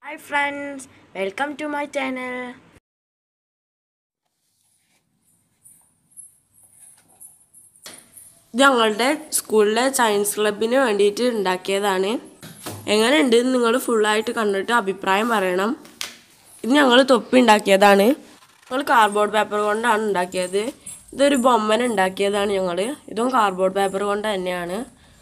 Hi friends welcome to my channel ഇത് ഞങ്ങളുടെ സ്കൂളിലെ സയൻസ് ക്ലബിന് വേണ്ടിയിട്ട് ഉണ്ടാക്കിയതാണ് എങ്ങനെയുണ്ട് നിങ്ങൾ ഫുള്ളായിട്ട് കണ്ടിട്ട് അഭിപ്രായം പറയണം ഇത് ഞങ്ങൾ തൊപ്പി ഉണ്ടാക്കിയതാണ് ഞങ്ങൾ കാർഡ്ബോർഡ് പേപ്പർ കൊണ്ടാണ് ഉണ്ടാക്കിയത് ഇതൊരു ബൊമ്മന ഉണ്ടാക്കിയതാണ് ഞങ്ങൾ ഇതും കാർഡ്ബോർഡ് പേപ്പർ കൊണ്ട് തന്നെയാണ്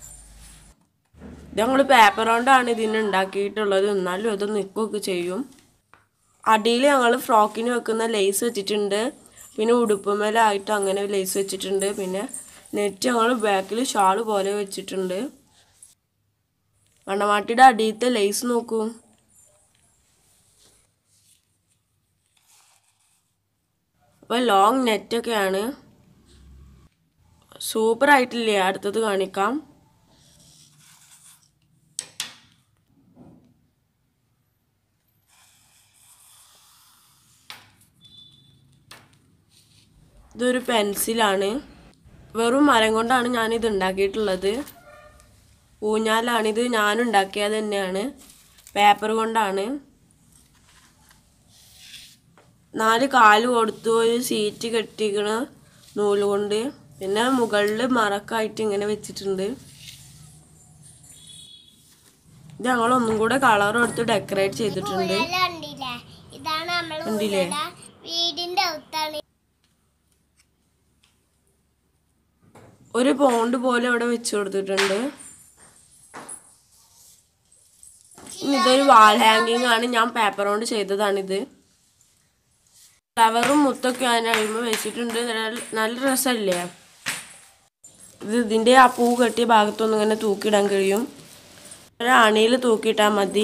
ഇത് ഞങ്ങൾ പേപ്പർ കൊണ്ടാണ് ഇതിന് ഉണ്ടാക്കിയിട്ടുള്ളത് എന്നാലും ഇത് നിൽക്കുകയൊക്കെ ചെയ്യും അടിയിൽ ഞങ്ങൾ ഫ്രോക്കിന് വെക്കുന്ന ലേസ് വെച്ചിട്ടുണ്ട് പിന്നെ ഉടുപ്പുമേലായിട്ട് അങ്ങനെ ലേസ് വെച്ചിട്ടുണ്ട് പിന്നെ നെറ്റ് ഞങ്ങൾ ബാക്കിൽ ഷാള് പോലെ വെച്ചിട്ടുണ്ട് വണ്ണമാട്ടിയുടെ അടിയിലത്തെ ലേസ് നോക്കൂ അപ്പോൾ ലോങ് നെറ്റൊക്കെയാണ് സൂപ്പർ ആയിട്ടില്ലേ അടുത്തത് കാണിക്കാം ഇതൊരു പെൻസിലാണ് വെറും മരം കൊണ്ടാണ് ഞാനിത് ഉണ്ടാക്കിയിട്ടുള്ളത് ഊഞ്ഞാലാണിത് ഞാനുണ്ടാക്കിയത് തന്നെയാണ് പേപ്പർ കൊണ്ടാണ് നാല് കാല് കൊടുത്തു ഒരു സീറ്റ് കെട്ടിക്കണ നൂല് കൊണ്ട് പിന്നെ മുകളിൽ മറക്കായിട്ട് ഇങ്ങനെ വെച്ചിട്ടുണ്ട് ഇത് ഞങ്ങൾ ഒന്നും കൂടെ കളർ കൊടുത്ത് ഡെക്കറേറ്റ് ചെയ്തിട്ടുണ്ട് കണ്ടില്ലേ ഇതാണ് നമ്മൾ കണ്ടില്ലേ? വീടിന്റെ അകത്താണ് ഒരു പോണ്ട് പോലെ ഇവിടെ വെച്ച് കൊടുത്തിട്ടുണ്ട് ഇനി ഇതൊരു വാൾ ഹാങ്ങിങ് ആണ് ഞാൻ പേപ്പർ കൊണ്ട് ചെയ്തതാണിത് ഫ്ലവറും മുത്തൊക്കെ ഞാൻ കഴിയുമ്പോൾ വെച്ചിട്ടുണ്ട് നല്ല- നല്ല രസമല്ലേ ഇത് ഇതിൻ്റെ ആ പൂ കെട്ടിയ ഭാഗത്തൊന്നും ഇങ്ങനെ തൂക്കിയിടാൻ കഴിയും ഒരു അണിയിൽ തൂക്കിയിട്ടാൽ മതി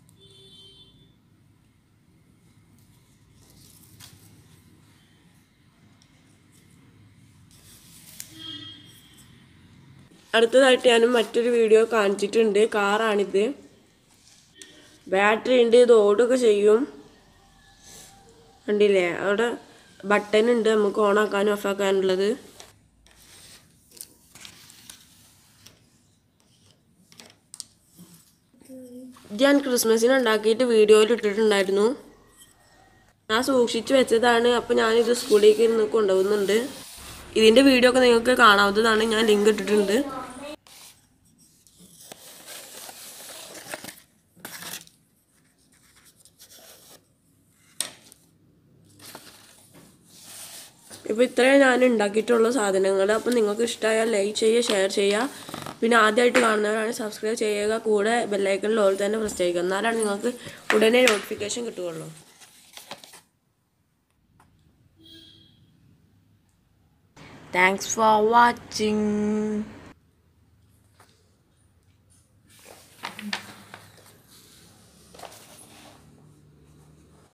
അടുത്തതായിട്ട് ഞാൻ മറ്റൊരു വീഡിയോ കാണിച്ചിട്ടുണ്ട് കാറാണിത് ബാറ്ററി ഉണ്ട് ഇത് ഓടുകയൊക്കെ ചെയ്യും കണ്ടില്ലേ അവിടെ ബട്ടൺ ഉണ്ട് നമുക്ക് ഓണാക്കാനും ഓഫാക്കാനുള്ളത് ഇത് ഞാൻ ക്രിസ്മസിന് ഉണ്ടാക്കിയിട്ട് വീഡിയോയിൽ ഇട്ടിട്ടുണ്ടായിരുന്നു ഞാൻ സൂക്ഷിച്ചു വെച്ചതാണ് അപ്പോൾ ഞാനിത് സ്കൂളിലേക്ക് ഇരുന്ന് കൊണ്ടുപോകുന്നുണ്ട് ഇതിൻ്റെ വീഡിയോ ഒക്കെ നിങ്ങൾക്ക് കാണാവുന്നതാണ് ഞാൻ ലിങ്ക് ഇട്ടിട്ടുണ്ട് ഇപ്പോൾ ഇത്രയും ഞാൻ ഉണ്ടാക്കിയിട്ടുള്ള സാധനങ്ങൾ അപ്പോൾ നിങ്ങൾക്ക് ഇഷ്ടമായാൽ ലൈക്ക് ചെയ്യുക ഷെയർ ചെയ്യുക പിന്നെ ആദ്യമായിട്ട് കാണുന്നവരാണ് സബ്സ്ക്രൈബ് ചെയ്യുക കൂടെ ബെല്ലൈക്കണിൽ ഓൾ തന്നെ പ്രസ് ചെയ്യുക എന്നാലാണ് നിങ്ങൾക്ക് ഉടനെ നോട്ടിഫിക്കേഷൻ കിട്ടുകയുള്ളൂ താങ്ക്സ് ഫോർ വാച്ചിങ്